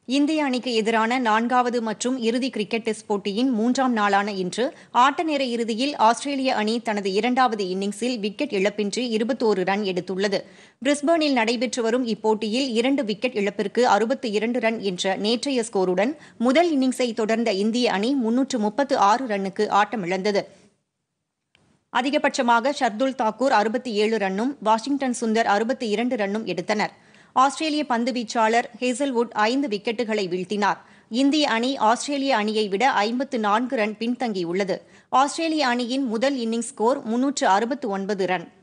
இந்திய அணிக்கு எதிரான நான்காவது மற்றும் இறுதி கிரிக்கெட் டெஸ்ட் போட்டியின் மூன்றாம் நாளான இன்று ஆட்ட நேர இறுதியில் ஆஸ்திரேலிய அணி தனது இரண்டாவது இன்னிங்ஸில் விக்கெட் இழப்பின்றி இருபத்தோரு ரன் எடுத்துள்ளது பிரிஸ்பேனில் நடைபெற்று வரும் இப்போட்டியில் இரண்டு விக்கெட் இழப்பிற்கு அறுபத்தி இரண்டு ரன் என்ற நேற்றைய ஸ்கோருடன் முதல் இன்னிங்ஸை தொடர்ந்த இந்திய அணி முன்னூற்று முப்பத்து ஆறு ரன்னுக்கு ஆட்டமிழந்தது அதிகபட்சமாக ஷர்துல் தாக்கூர் அறுபத்தி ஏழு ரன்னும் வாஷிங்டன் சுந்தர் அறுபத்தி இரண்டு ரன்னும் எடுத்தனர் ஆஸ்திரேலிய பந்து வீச்சாளர் ஹேசல்வுட் ஐந்து விக்கெட்டுகளை வீழ்த்தினார் இந்திய அணி ஆஸ்திரேலிய அணியை விட ஐம்பத்து நான்கு ரன் பின்தங்கியுள்ளது ஆஸ்திரேலிய அணியின் முதல் இன்னிங்ஸ் ஸ்கோர் முன்னூற்று அறுபத்து ஒன்பது ரன்